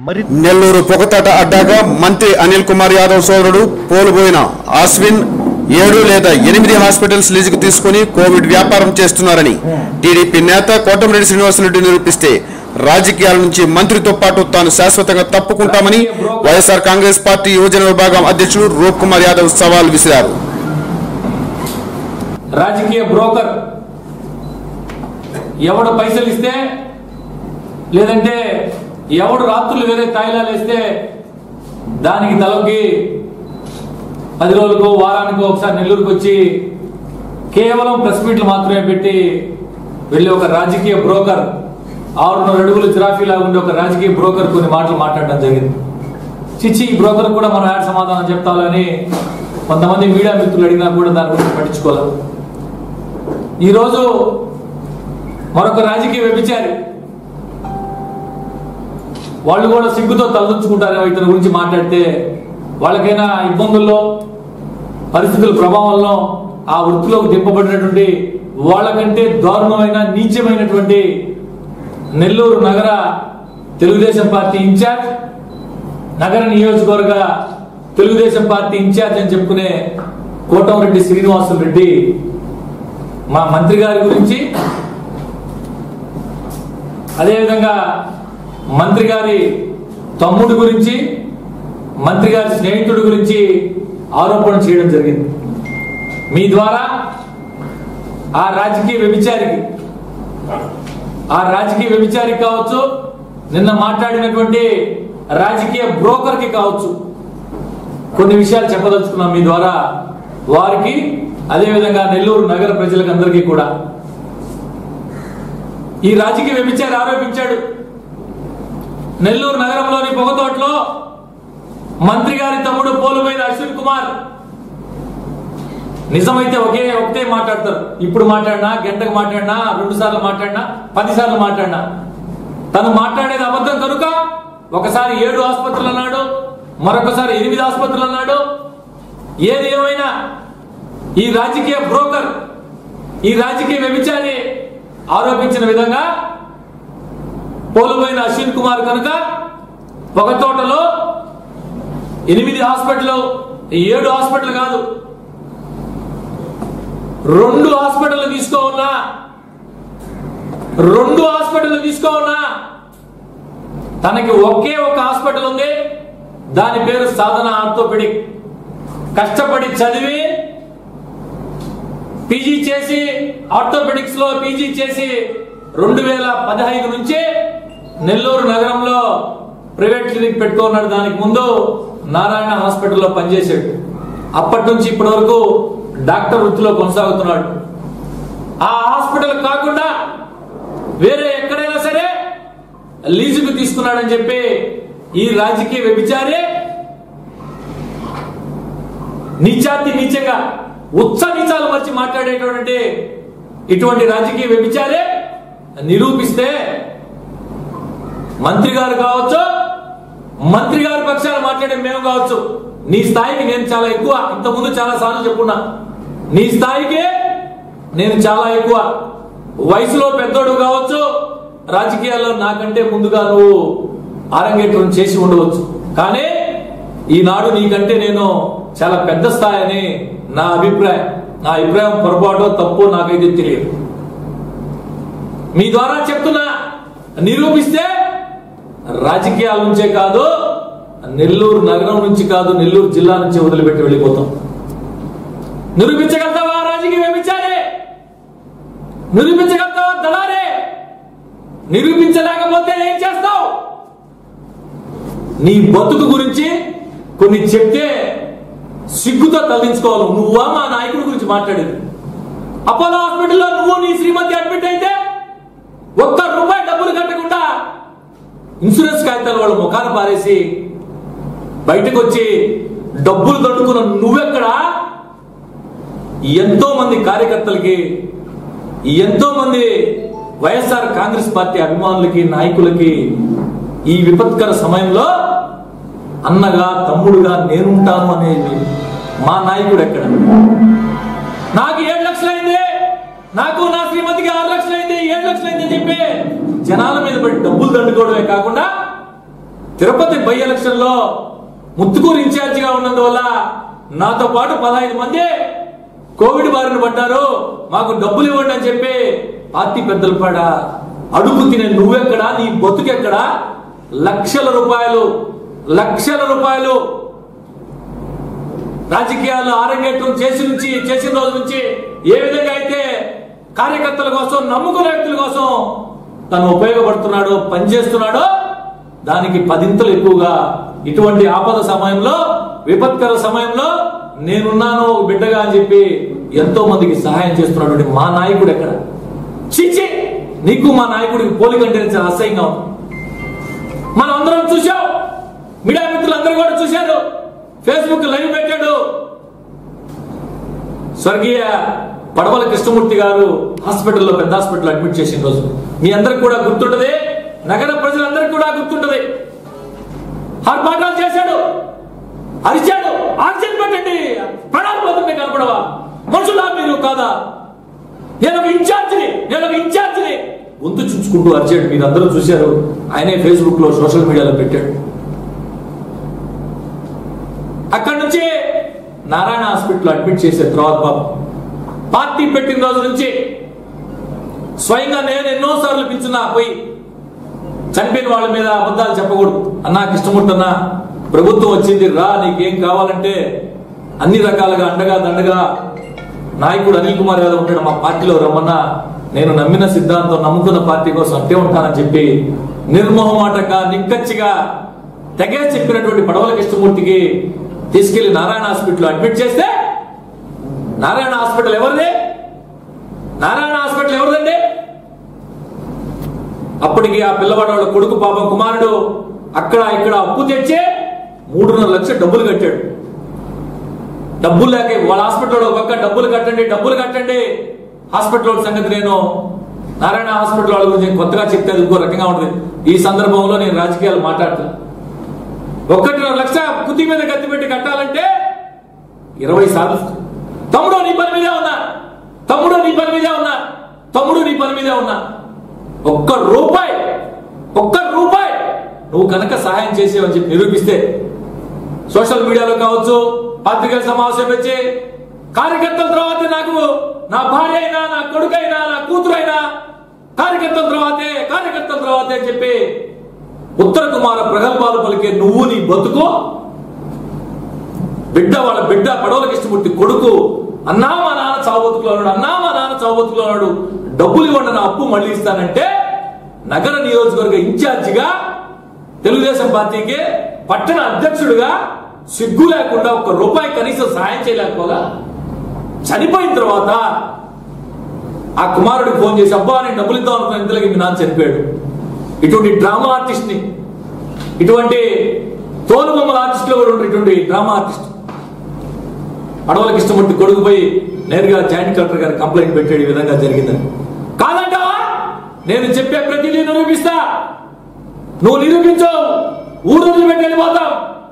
మరి నెల్లూరు పొగతాట అడ్డాగా మంత్రి అనిల్ కుమార్ యాదవ్ సోదరుడు పోలుబోయిన ఆస్విన్ ఏడు లేదా ఎనిమిది హాస్పిటల్స్ లీజుకు తీసుకుని కోవిడ్ వ్యాపారం చేస్తున్నారని టీడీపీ నేత కోటమిరెడ్డి శ్రీనివాసరెడ్డి నిరూపిస్తే రాజకీయాల నుంచి మంత్రితో పాటు తాను శాశ్వతంగా తప్పుకుంటామని వైఎస్ఆర్ కాంగ్రెస్ పార్టీ యువజన విభాగం అధ్యక్షుడు రూప్ కుమార్ యాదవ్ సవాల్ విసిరారు రాజకీయ బ్రోకర్ ఎవడు పైసలు ఇస్తే లేదంటే ఎవడు రాత్రులు వేరే తాయిలాలు వేస్తే దానికి తలకి పది రోజులకో వారానికో ఒకసారి నెల్లూరుకు వచ్చి కేవలం ప్రెస్ మీట్లు మాత్రమే పెట్టి వెళ్ళి ఒక రాజకీయ బ్రోకర్ ఆరున్నర అడుగులు జిరాఫీలా ఉండే ఒక రాజకీయ బ్రోకర్ కొన్ని మాటలు మాట్లాడడం జరిగింది చిచ్చి ఈ బ్రోకర్ కూడా మనం యాడ్ సమాధానం చెప్తాలని కొంతమంది మీడియా మిత్రులు అడిగినా కూడా దాని గురించి పట్టించుకోలేదు ఈరోజు మరొక రాజకీయ వ్యభిచారి వాళ్ళు కూడా సిగ్గుతో తలదించుకుంటారేమో ఇతని గురించి మాట్లాడితే వాళ్ళకైనా ఇబ్బందుల్లో పరిస్థితుల ప్రభావంలో ఆ వృత్తిలోకి దింపబడినటువంటి వాళ్ళకంటే దారుణమైన నీచమైనటువంటి నెల్లూరు నగర తెలుగుదేశం పార్టీ ఇన్ఛార్జ్ నగర నియోజకవర్గ తెలుగుదేశం పార్టీ ఇన్ఛార్జ్ అని చెప్పుకునే కోటంరెడ్డి శ్రీనివాసులు రెడ్డి మా మంత్రి గారి గురించి అదేవిధంగా మంత్రి గారి తమ్ముడు గురించి మంత్రి గారి స్నేహితుడి గురించి ఆరోపణ చేయడం జరిగింది మీ ద్వారా ఆ రాజకీయ వ్యభిచారికి ఆ రాజకీయ వ్యభిచారికి కావచ్చు నిన్న మాట్లాడినటువంటి రాజకీయ బ్రోకర్కి కావచ్చు కొన్ని విషయాలు చెప్పదలుచుకున్నాం మీ ద్వారా వారికి అదేవిధంగా నెల్లూరు నగర ప్రజలకు అందరికీ కూడా ఈ రాజకీయ వ్యభిచారి ఆరోపించాడు నెల్లూరు నగరంలోని పొగతోటలో మంత్రి గారి తమ్ముడు పోలుపోయిన అశ్విన్ కుమార్ నిజమైతే ఒకే ఒకటే మాట్లాడతారు ఇప్పుడు మాట్లాడినా గంటకు మాట్లాడినా రెండు సార్లు మాట్లాడినా పది సార్లు మాట్లాడినా తను మాట్లాడేది అబద్ధం కనుక ఒకసారి ఏడు ఆసుపత్రులు అన్నాడు మరొకసారి ఎనిమిది ఆసుపత్రులు అన్నాడు ఏది ఏమైనా ఈ రాజకీయ బ్రోకర్ ఈ రాజకీయ వ్యభిచారి ఆరోపించిన విధంగా పోలుపోయిన అశ్విన్ కుమార్ కనుక ఒక తోటలో ఎనిమిది హాస్పిటల్ ఏడు హాస్పిటల్ కాదు రెండు హాస్పిటల్ తీసుకోవాలా రెండు హాస్పిటల్ తీసుకోవాలా తనకి ఒకే ఒక హాస్పిటల్ ఉంది దాని పేరు సాధన ఆర్థోపెడిక్ కష్టపడి చదివి పీజీ చేసి ఆర్థోపెడిక్స్ లో పీజీ చేసి రెండు వేల పదహైదు నుంచి నెల్లూరు నగరంలో ప్రైవేట్ క్లినిక్ పెట్టుకున్నాడు దానికి ముందు నారాయణ హాస్పిటల్లో పనిచేశాడు అప్పటి నుంచి ఇప్పటి వరకు డాక్టర్ వృత్తిలో కొనసాగుతున్నాడు ఆ హాస్పిటల్ కాకుండా వేరే ఎక్కడైనా సరే లీజుకు తీసుకున్నాడని చెప్పి ఈ రాజకీయ వ్యభిచారి నీచాతి నీచంగా ఉచ్చ నీచాలు మర్చి మాట్లాడేటువంటి ఇటువంటి రాజకీయ వ్యభిచారే నిరూపిస్తే మంత్రి గారు కావచ్చు మంత్రి గారి పక్షాలు మాట్లాడే మేము కావచ్చు నీ స్థాయికి నేను చాలా ఎక్కువ ఇంతకుముందు చాలా సార్లు చెప్పున్నా నీ స్థాయికి నేను చాలా ఎక్కువ వయసులో పెద్దోడు కావచ్చు రాజకీయాల్లో నాకంటే ముందుగా నువ్వు ఆరంగేట్రం చేసి ఉండవచ్చు కానీ ఈనాడు నీకంటే నేను చాలా పెద్ద స్థాయి అని నా అభిప్రాయం నా అభిప్రాయం పొరపాటు తప్పు నాకైతే తెలియదు మీ ద్వారా చెప్తున్నా నిరూపిస్తే రాజకీయాల నుంచే కాదు నెల్లూరు నగరం నుంచి కాదు నెల్లూరు జిల్లా నుంచి వదిలిపెట్టి వెళ్ళిపోతాం నిరూపించగలుగుతావా రాజకీయ వ్యభిచారే నిరూపించగలుగుతావా దళారే నిరూపించలేకపోతే ఏం చేస్తావు నీ బతుకు గురించి కొన్ని చెప్తే సిగ్గుతో తగ్గించుకోవాలి నువ్వా మా నాయకుడి గురించి మాట్లాడేది అపోలో హాస్పిటల్లో నువ్వు నీ శ్రీమతి అడ్మిట్ అయితే ఒక్క రూపాయి డబ్బులు కట్టకుండా ఇన్సూరెన్స్ కాగితాలు వాళ్ళ ముఖాలు పారేసి బయటకు వచ్చి డబ్బులు దండుకున్న నువ్వెక్కడ ఎంతో మంది కార్యకర్తలకి ఎంతో మంది వైఎస్ఆర్ కాంగ్రెస్ పార్టీ అభిమానులకి నాయకులకి ఈ విపత్కర సమయంలో అన్నగా తమ్ముడుగా నేనుంటాను అనేది మా నాయకుడు ఎక్కడ నాకు ఏడు లక్షలైంది నాకు నా శ్రీమతికి ఆరు లక్షలైంది ఏడు లక్షలైంది అని చెప్పి జనాల మీద పడి డబ్బులు దండుకోవడమే కాకుండా తిరుపతి బై ఎలక్షన్ లో ముత్తుకూరు ఇన్ఛార్జిగా ఉన్నందువల్ల నాతో పాటు పదహైదు మంది కోవిడ్ బారిన పడ్డారు మాకు డబ్బులు ఇవ్వండి అని చెప్పి పార్టీ పెద్దలు పాడ అడుగు తినే నువ్వెక్కడా నీ బతుకెక్కడా లక్షల రూపాయలు లక్షల రూపాయలు రాజకీయాల్లో ఆరంగేట్రం చేసి నుంచి చేసిన రోజు నుంచి ఏ విధంగా అయితే కార్యకర్తల కోసం నమ్ముకున్న వ్యక్తుల కోసం తను ఉపయోగపడుతున్నాడో పనిచేస్తున్నాడో దానికి పదింతలు ఎక్కువగా ఇటువంటి ఆపద సమయంలో విపత్కర సమయంలో నేనున్నాను ఒక బిడ్డగా అని చెప్పి ఎంతో మందికి సహాయం చేస్తున్నటువంటి మా నాయకుడు ఎక్కడ చీచి నీకు మా నాయకుడికి పోలికంటే చాలా అసహ్యంగా ఉంది మనం అందరం చూసాం మీడియా మిత్రులు అందరూ కూడా చూశారు ఫేస్బుక్ లైవ్ పెట్టాడు స్వర్గీయ పడవల కృష్ణమూర్తి గారు హాస్పిటల్లో పెద్ద హాస్పిటల్ అడ్మిట్ చేసిన రోజు మీ అందరికి కూడా గుర్తుంటది నగర ప్రజలందరికీ కూడా గుర్తుంటది ఆర్భాటాలు చేశాడు అరిచాడు ఆక్సిజన్ పెట్టండి ప్రాణాలు పోతుంటే కనపడవా మనుషులా మీరు కాదా నేను ఒక ఇన్ఛార్జిని నేను ఒక ఇన్ఛార్జిని గొంతు చుచ్చుకుంటూ అరిచాడు మీరు అందరూ చూశారు ఆయనే ఫేస్బుక్ లో సోషల్ మీడియాలో పెట్టాడు అక్కడి నుంచి నారాయణ హాస్పిటల్ అడ్మిట్ చేసే తర్వాత పాపం పార్టీ పెట్టిన రోజు నుంచి స్వయంగా నేను ఎన్నో సార్లు పిలుచున్నా పోయి చనిపోయిన వాళ్ళ మీద అబద్ధాలు చెప్పకూడదు అన్నా కృష్ణమూర్తి అన్నా ప్రభుత్వం వచ్చింది రా నీకేం కావాలంటే అన్ని రకాలుగా అండగా దండగా నాయకుడు అనిల్ కుమార్ యాదవ్ ఉంటాడు మా పార్టీలో రమ్మన్నా నేను నమ్మిన సిద్ధాంతం నమ్ముకున్న పార్టీ కోసం అట్టే ఉంటానని చెప్పి నిర్మోహమాటగా నిక్కచ్చిగా తెగే చెప్పినటువంటి పడవల కృష్ణమూర్తికి తీసుకెళ్లి నారాయణ హాస్పిటల్ అడ్మిట్ చేస్తే నారాయణ హాస్పిటల్ ఎవరిది నారాయణ హాస్పిటల్ ఎవరిదండి అప్పటికి ఆ పిల్లవాడు వాళ్ళ కొడుకు పాపం కుమారుడు అక్కడ ఇక్కడ అప్పు తెచ్చే మూడున్నర లక్షలు డబ్బులు కట్టాడు డబ్బులు లేక వాళ్ళ హాస్పిటల్ ఒక పక్క డబ్బులు కట్టండి డబ్బులు కట్టండి హాస్పిటల్ వాళ్ళ సంగతి నేను నారాయణ హాస్పిటల్ వాళ్ళ గురించి కొత్తగా చెప్తే అది ఇంకో రకంగా ఉంటుంది ఈ సందర్భంలో నేను రాజకీయాలు మాట్లాడతాను ఒకటిన్నర లక్ష కుతి మీద కత్తి పెట్టి కట్టాలంటే ఇరవై సార్లు తమ్ముడు నీ పని మీదే ఉన్నా తమ్ముడు నీ పని మీదే ఉన్నా తమ్ముడు నీ పని మీదే ఉన్నా ఒక్క రూపాయి ఒక్క రూపాయి నువ్వు కనుక సహాయం చేసేవని చెప్పి నిరూపిస్తే సోషల్ మీడియాలో కావచ్చు పత్రికల సమావేశం వచ్చి కార్యకర్తల తర్వాత నాకు నా భార్య అయినా నా కొడుకైనా నా కూతురు అయినా కార్యకర్తల తర్వాతే కార్యకర్తల తర్వాతే అని చెప్పి ఉత్తర కుమార ప్రగల్భాలు పలికే నువ్వు నీ బతుకు బిడ్డ వాళ్ళ బిడ్డ పడవల కృష్ణమూర్తి కొడుకు అన్నా మా నాన్న చావుబతుకులో ఉన్నాడు అన్నా మా నాన్న చావుబతుకులో ఉన్నాడు డబ్బులు ఇవ్వండి నా అప్పు మళ్ళీ ఇస్తానంటే నగర నియోజకవర్గ ఇన్ఛార్జిగా తెలుగుదేశం పార్టీకి పట్టణ అధ్యక్షుడిగా సిగ్గు లేకుండా ఒక్క రూపాయి కనీసం సహాయం చేయలేకపోగా చనిపోయిన తర్వాత ఆ కుమారుడికి ఫోన్ చేసి అబ్బా నేను డబ్బులు ఇద్దాం అనుకున్న ఇంతలోకి మీ నాన్న చనిపోయాడు ఇటువంటి డ్రామా ఆర్టిస్ట్ ని ఇటువంటి తోలుబొమ్మల ఆర్టిస్ట్ లో కూడా ఉంటారు ఇటువంటి డ్రామా ఆర్టిస్ట్ అడవుల కృష్ణమూర్తి కొడుకు పోయి నేరుగా జాయింట్ కలెక్టర్ గారు కంప్లైంట్ పెట్టాడు ఈ విధంగా జరిగిందని కాదంటావా నేను చెప్పే ప్రతిదీ నిరూపిస్తా నువ్వు నిరూపించు ఊరు వదిలిపెట్టి వెళ్ళిపోతాం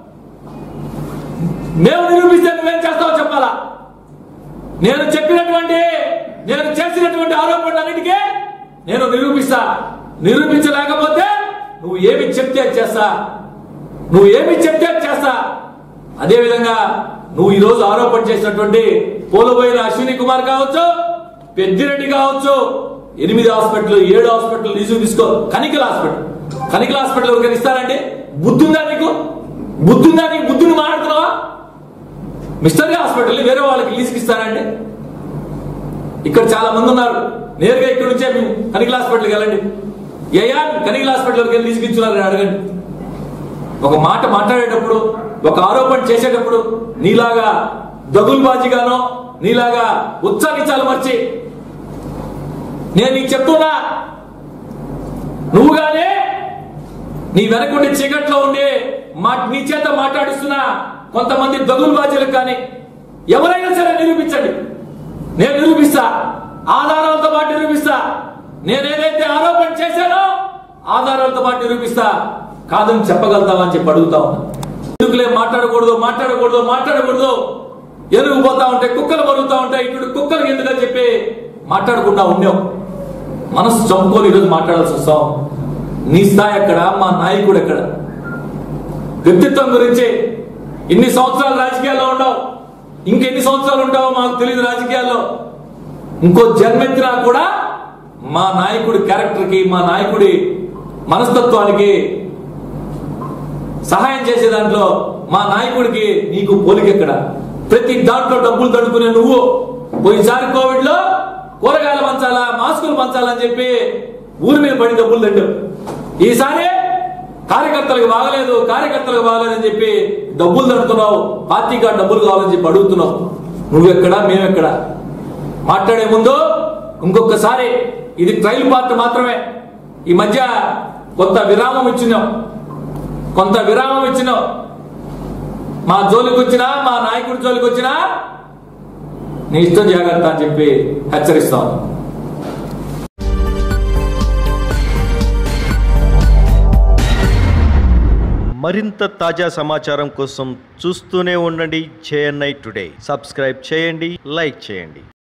మేము నిరూపిస్తే నువ్వేం చేస్తావో చెప్పాలా నేను చెప్పినటువంటి నేను చేసినటువంటి ఆరోపణలన్నిటికీ నేను నిరూపిస్తా నిరూపించలేకపోతే నువ్వు ఏమి చెప్తే అది చేస్తా నువ్వు ఏమి చెప్తే అది చేస్తా అదే విధంగా నువ్వు ఈ రోజు ఆరోపణ చేసినటువంటి పోలబోయిన అశ్విని కుమార్ కావచ్చు పెద్దిరెడ్డి కావచ్చు ఎనిమిది హాస్పిటల్ ఏడు హాస్పిటల్ లీజు తీసుకో కనికల హాస్పిటల్ కనికల హాస్పిటల్ ఎవరికైనా ఇస్తారండి బుద్ధుందా నీకు బుద్ధుందా నీకు బుద్ధుని మాట్లాడుతున్నావా మిస్టరీ హాస్పిటల్ వేరే వాళ్ళకి లీజుకి ఇస్తారండి ఇక్కడ చాలా మంది ఉన్నారు నేరుగా ఇక్కడ నుంచే మేము కనికల హాస్పిటల్కి వెళ్ళండి ఏయా కనికల హాస్పిటల్కి వెళ్ళి లీజుకి ఇచ్చున్నారని అడగండి ఒక మాట మాట్లాడేటప్పుడు ఒక ఆరోపణ చేసేటప్పుడు నీలాగా దగులుబాజీగానో నీలాగా ఉత్సాహించాలి మర్చి నేను నీకు చెప్తున్నా నువ్వు గానే నీ వెనకుండి చీకట్లో ఉండి మా నీ చేత మాట్లాడిస్తున్న కొంతమంది దగులు బాధ్యులకు కానీ ఎవరైనా సరే నిరూపించండి నేను నిరూపిస్తా ఆధారాలతో పాటు నిరూపిస్తా నేనేదైతే ఆరోపణ చేశానో ఆధారాలతో పాటు నిరూపిస్తా కాదని చెప్పగలుగుతావా అని చెప్పి అడుగుతా ఉన్నా ఎందుకులే మాట్లాడకూడదు మాట్లాడకూడదు మాట్లాడకూడదు ఎరుగు పోతా ఉంటే కుక్కలు మరుగుతా ఉంటాయి ఇటు కుక్కలు ఎందుకని చెప్పి మాట్లాడకుండా ఉండాం మనసు చంపుకొని ఈరోజు మాట్లాడాల్సి వస్తాం నీ స్థాయి ఎక్కడ మా నాయకుడు ఎక్కడ వ్యక్తిత్వం గురించి ఇన్ని సంవత్సరాలు రాజకీయాల్లో ఉండవు ఇంకెన్ని సంవత్సరాలు ఉంటావో మాకు తెలియదు రాజకీయాల్లో ఇంకో జన్మెత్తినా కూడా మా నాయకుడి క్యారెక్టర్కి మా నాయకుడి మనస్తత్వానికి సహాయం చేసే దాంట్లో మా నాయకుడికి నీకు పోలికెక్కడ ప్రతి దాంట్లో డబ్బులు తడుకునే నువ్వు పోయినసారి కోవిడ్ లో కూరగాయలు పంచాలా మాస్కులు పంచాలని చెప్పి ఊరి మీద పడి డబ్బులు తింటావు ఈసారి కార్యకర్తలకు బాగలేదు కార్యకర్తలకు బాగలేదని చెప్పి డబ్బులు తడుతున్నావు పార్టీగా డబ్బులు కావాలని చెప్పి అడుగుతున్నావు నువ్వెక్కడా మేమెక్కడా మాట్లాడే ముందు ఇంకొకసారి ఇది ట్రయల్ పార్ట్ మాత్రమే ఈ మధ్య కొంత విరామం ఇచ్చినాం కొంత విరామం ఇచ్చినాం మా జోలికి వచ్చినా మా నాయకుడి జోలికి వచ్చినా నీ ఇష్టం జాగ్రత్త అని చెప్పి హెచ్చరిస్తాం మరింత తాజా సమాచారం కోసం చూస్తూనే ఉండండి జేఎన్ఐ టుడే సబ్స్క్రైబ్ చేయండి లైక్ చేయండి